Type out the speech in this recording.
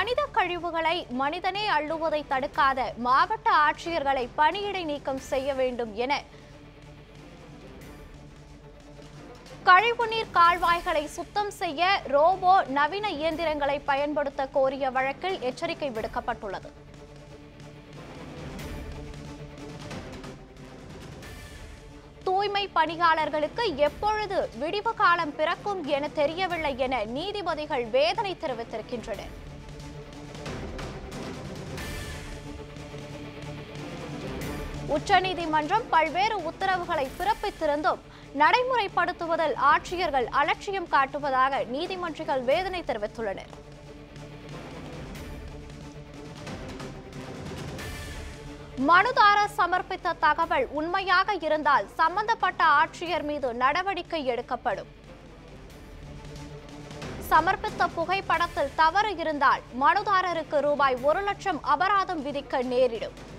மனித கழிவுகளை மனிதனே அள்ளுவதை தடுக்காத மாவட்ட ஆட்சியர்களை பணியிடை நீக்கம் செய்ய வேண்டும் என கழிவுநீர் கால்வாய்களை சுத்தம் செய்ய ரோபோ நவீன இயந்திரங்களை பயன்படுத்த கோரிய வழக்கில் எச்சரிக்கை விடுக்கப்பட்டுள்ளது தூய்மை பணியாளர்களுக்கு எப்பொழுது விடிவு காலம் பிறக்கும் என தெரியவில்லை என நீதிபதிகள் வேதனை தெரிவித்திருக்கின்றனர் உச்சநீதிமன்றம் பல்வேறு உத்தரவுகளை பிறப்பித்திருந்தும் நடைமுறைப்படுத்துவதில் ஆட்சியர்கள் அலட்சியம் காட்டுவதாக நீதிமன்றிகள் வேதனை தெரிவித்துள்ளனர் மனுதாரர் சமர்ப்பித்த தகவல் உண்மையாக இருந்தால் சம்பந்தப்பட்ட ஆட்சியர் மீது நடவடிக்கை எடுக்கப்படும் சமர்ப்பித்த புகைப்படத்தில் தவறு இருந்தால் மனுதாரருக்கு ரூபாய் ஒரு லட்சம் அபராதம் விதிக்க நேரிடும்